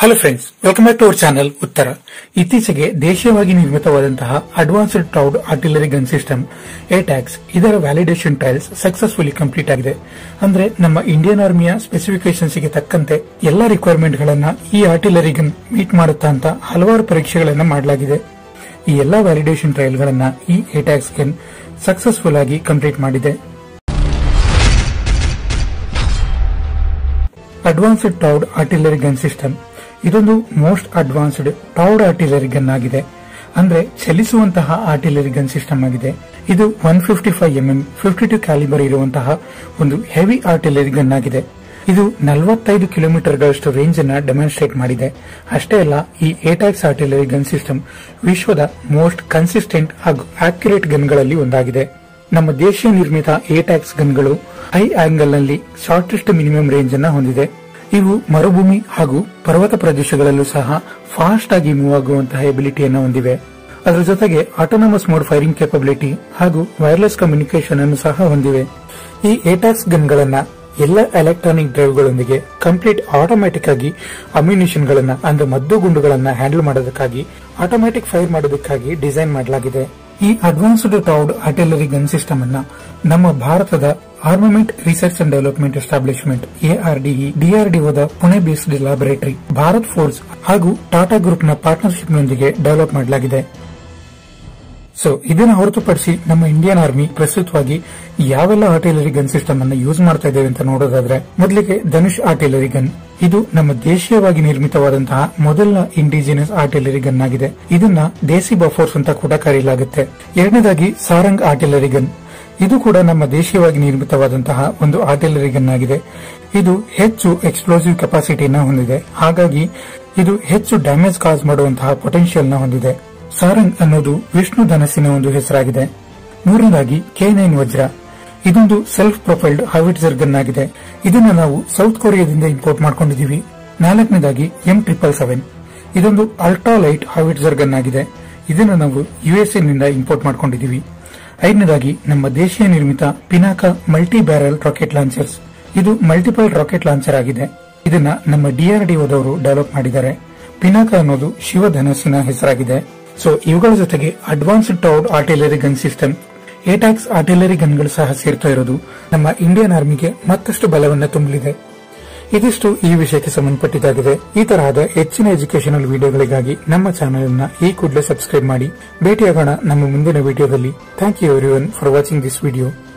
hello friends welcome back to our channel ಉತ್ತರ ಇತ್ತೀಚೆಗೆ ದೇಶೀಯವಾಗಿ ನಿರ್ಮಿತವಾದಂತಹ ಅಡ್ವಾನ್ಸ್ಡ್ ಕ್ಲೌಡ್ ಆರ್ಟಿಲರಿ ಗನ್ ಸಿಸ್ಟಮ್ ಏಟ್ಯಾಕ್ಸ್ ಇದರ ವ್ಯಾಲಿಡೇಷನ್ ಟ್ರಯಲ್ಸ್ ಸಕ್ಸಸ್ಫುಲಿ ಕಂಪ್ಲೀಟ್ ಆಗಿದೆ ಅಂದ್ರೆ ನಮ್ಮ ಇಂಡಿಯನ್ ಆರ್ಮಿಯ ಸ್ಪೆಸಿಫಿಕೇಶನ್ಸ್ ಗೆ ತಕ್ಕಂತೆ ಎಲ್ಲಾ ರಿಕ್ವೈರ್ಮೆಂಟ್ ಗಳನ್ನ ಈ ಆರ್ಟಿಲರಿ ಗನ್ ಮೀಟ್ ಮಾಡುತ್ತಾ ಅಂತ ಹಲವಾರು ಪರೀಕ್ಷೆಗಳನ್ನ ಮಾಡಲಾಗಿದೆ ಈ ಎಲ್ಲಾ ವ್ಯಾಲಿಡೇಷನ್ ಟ್ರಯಲ್ ಗಳನ್ನ ಈ ಏಟ್ಯಾಕ್ಸ್ ಗನ್ ಸಕ್ಸಸ್ಫುಲ್ ಆಗಿ ಕಂಪ್ಲೀಟ್ ಮಾಡಿದೆ advanced towed artillery gun system ಇದೊಂದು most advanced towed artillery gun ಆಗಿದೆ ಅಂದ್ರೆ ಚಲಿಸುವಂತಹ ಆರ್ಟಿಲರಿ ಗನ್ ಸಿಸ್ಟಮ್ ಆಗಿದೆ ಇದು one fifty five MM fifty two calibre ಇರುವಂತಹ ಒಂದು ಹೆವಿ ಆರ್ಟಿಲರಿ ಗನ್ ಆಗಿದೆ ಇದು ನಲವತ್ತೈದು ಕಿಲೋಮೀಟರ್ಗಳಷ್ಟು ರೇಂಜ್ ಅನ್ನ ಡೆಮಾನ್ಸ್ಟ್ರೇಟ್ ಮಾಡಿದೆ ಅಷ್ಟೇ ಅಲ್ಲ ಈ ಏಟ್ಯಾಕ್ಸ್ ಆರ್ಟಿಲರಿ ಗನ್ ಸಿಸ್ಟಮ್ ವಿಶ್ವದ ಮೋಸ್ಟ್ ಕನ್ಸಿಸ್ಟೆಂಟ್ ಹಾಗೂ ಆಕ್ಯುರೇಟ್ ಗನ್ಗಳಲ್ಲಿ ಒಂದಾಗಿದೆ ನಮ್ಮ ದೇಶೀಯ ನಿರ್ಮಿತ ಏಟ್ಯಾಕ್ಸ್ ಗನ್ಗಳು ಹೈ ಆಂಗಲ್ ನಲ್ಲಿ ಶಾರ್ಟೆಸ್ಟ್ ಮಿನಿಮಮ್ ರೇಂಜ್ ಅನ್ನ ಹೊಂದಿದೆ ಇವು ಮರುಭೂಮಿ ಹಾಗೂ ಪರ್ವತ ಪ್ರದೇಶಗಳಲ್ಲೂ ಸಹ ಫಾಸ್ಟ್ ಆಗಿ ಮೂವ್ ಆಗುವಂತಹ ಎಬಿಲಿಟಿಯನ್ನು ಹೊಂದಿವೆ ಅದರ ಜೊತೆಗೆ ಆಟೋನಮಸ್ ಮೋಡ್ ಫೈರಿಂಗ್ ಕೆಪಬಿಲಿಟಿ ಹಾಗೂ ವೈರ್ಲೆಸ್ ಕಮ್ಯುನಿಕೇಶನ್ ಅನ್ನು ಸಹ ಹೊಂದಿವೆ ಈ ಏಟ್ಯಾಕ್ಸ್ ಗನ್ಗಳನ್ನ ಎಲ್ಲ ಎಲೆಕ್ಟ್ರಾನಿಕ್ ಡ್ರೈವ್ಗಳೊಂದಿಗೆ ಕಂಪ್ಲೀಟ್ ಆಟೋಮ್ಯಾಟಿಕ್ ಆಗಿ ಅಮ್ಯುನಿಷನ್ ಗಳನ್ನ ಅಂದ್ರೆ ಮದ್ದು ಗುಂಡುಗಳನ್ನ ಹ್ಯಾಂಡಲ್ ಮಾಡೋದಕ್ಕಾಗಿ ಆಟೋಮ್ಯಾಟಿಕ್ ಫೈರ್ ಮಾಡೋದಕ್ಕಾಗಿ ಡಿಸೈನ್ ಮಾಡಲಾಗಿದೆ ಈ advanced towed artillery gun system ಅನ್ನ ನಮ್ಮ ಭಾರತದ armament research and development establishment ARDE ಡಿಆರ್ಡಿಒದ Pune based laboratory Bharat Forge ಹಾಗೂ ಟಾಟಾ ಗ್ರೂಪ್ನ ಪಾರ್ಟ್ನರ್ಶಿಪ್ನೊಂದಿಗೆ ಡೆವಲಪ್ ಮಾಡಲಾಗಿದೆ ಸೊ ಇದನ್ನು ಹೊರತುಪಡಿಸಿ ನಮ್ಮ ಇಂಡಿಯನ್ ಆರ್ಮಿ ಪ್ರಸ್ತುತವಾಗಿ ಯಾವೆಲ್ಲ ಆರ್ಟಿಲರಿ ಗನ್ ಸಿಸ್ಟಮ್ ಅನ್ನು ಯೂಸ್ ಮಾಡ್ತಾ ಇದ್ದೇವೆ ಅಂತ ನೋಡೋದಾದ್ರೆ ಮೊದಲಿಗೆ ಧನುಷ್ ಆರ್ಟಿಲರಿ ಗನ್ ಇದು ನಮ್ಮ ದೇಶೀಯವಾಗಿ ನಿರ್ಮಿತವಾದಂತಹ ಮೊದಲ ಇಂಡಿಜಿನಸ್ ಆರ್ಟಿಲರಿ ಗನ್ ಆಗಿದೆ ಇದನ್ನ ದೇಸಿ ಬಫೋರ್ಸ್ ಅಂತ ಕೂಡ ಕರೆಯಲಾಗುತ್ತೆ ಎರಡನೇದಾಗಿ ಸಾರಂಗ್ ಆರ್ಟಿಲರಿ ಗನ್ ಇದು ಕೂಡ ನಮ್ಮ ದೇಶೀಯವಾಗಿ ನಿರ್ಮಿತವಾದಂತಹ ಒಂದು ಆರ್ಟಿಲರಿ ಗನ್ ಆಗಿದೆ ಇದು ಹೆಚ್ಚು ಎಕ್ಸ್ಪ್ಲೋಸಿವ್ ಕೆಪಾಸಿಟಿನ ಹೊಂದಿದೆ ಹಾಗಾಗಿ ಇದು ಹೆಚ್ಚು ಡ್ಯಾಮೇಜ್ ಕಾಸ್ ಮಾಡುವಂತಹ ಪೊಟೆನ್ಶಿಯಲ್ ನ ಹೊಂದಿದೆ ಸಾರಂಗ್ ಅನ್ನೋದು ವಿಷ್ಣು ಧನಸ್ಸಿನ ಒಂದು ಹೆಸರಾಗಿದೆ ಮೂರನೇದಾಗಿ ಕೆ ನೈನ್ ವಜ್ರ ಇದೊಂದು ಸೆಲ್ಫ್ ಪ್ರೊಫೈಲ್ಡ್ ಹಾವಿಟ್ಸರ್ ಗನ್ ಆಗಿದೆ ಇದನ್ನ ನಾವು ಸೌತ್ ಕೊರಿಯಾದಿಂದ ಇಂಪೋರ್ಟ್ ಮಾಡ್ಕೊಂಡಿದೀವಿ ನಾಲ್ಕನೇದಾಗಿ ಎಂ ಟ್ರಿಪಲ್ ಸೆವೆನ್ ಇದೊಂದು ಅಲ್ಟ್ರಾ ಲೈಟ್ ಹಾವಿಟ್ಸರ್ ಗನ್ ಆಗಿದೆ ಇದನ್ನ ನಾವು ಯುಎಸ್ಎ ನಿಂದ ಇಂಪೋರ್ಟ್ ಮಾಡ್ಕೊಂಡಿದೀವಿ ಐದನೇದಾಗಿ ನಮ್ಮ ದೇಶೀಯ ನಿರ್ಮಿತ Pinaka multi barrel rocket launchers ಇದು ಮಲ್ಟಿಪಲ್ ರಾಕೆಟ್ ಲಾಂಚರ್ ಆಗಿದೆ ಇದನ್ನ ನಮ್ಮ ಡಿಆರ್ಡಿಒದವರು ಡೆವಲಪ್ ಮಾಡಿದ್ದಾರೆ ಪಿನಾಕ ಅನ್ನೋದು ಶಿವಧನಸ್ಸಿನ ಹೆಸರಾಗಿದೆ ಸೊ ಇವುಗಳ ಜೊತೆಗೆ advanced towed artillery gun system ATAGS artillery ಗನ್ಗಳು ಸಹ ಸೇರ್ತಾ ಇರೋದು ನಮ್ಮ ಇಂಡಿಯನ್ ಆರ್ಮಿಗೆ ಮತ್ತಷ್ಟು ಬಲವನ್ನು ತುಂಬಲಿದೆ ಇದಿಷ್ಟು ಈ ವಿಷಯಕ್ಕೆ ಸಂಬಂಧಪಟ್ಟಿದ್ದಾಗಿದೆ ಈ ತರಹದ ಹೆಚ್ಚಿನ ಎಜುಕೇಶನಲ್ ವಿಡಿಯೋಗಳಿಗಾಗಿ ನಮ್ಮ ಚಾನೆಲ್ ಅನ್ನ ಈ ಕೂಡಲೇ ಸಬ್ಸ್ಕ್ರೈಬ್ ಮಾಡಿ ಭೇಟಿಯಾಗೋಣ ನಮ್ಮ ಮುಂದಿನ ವಿಡಿಯೋದಲ್ಲಿ thank you everyone for watching this video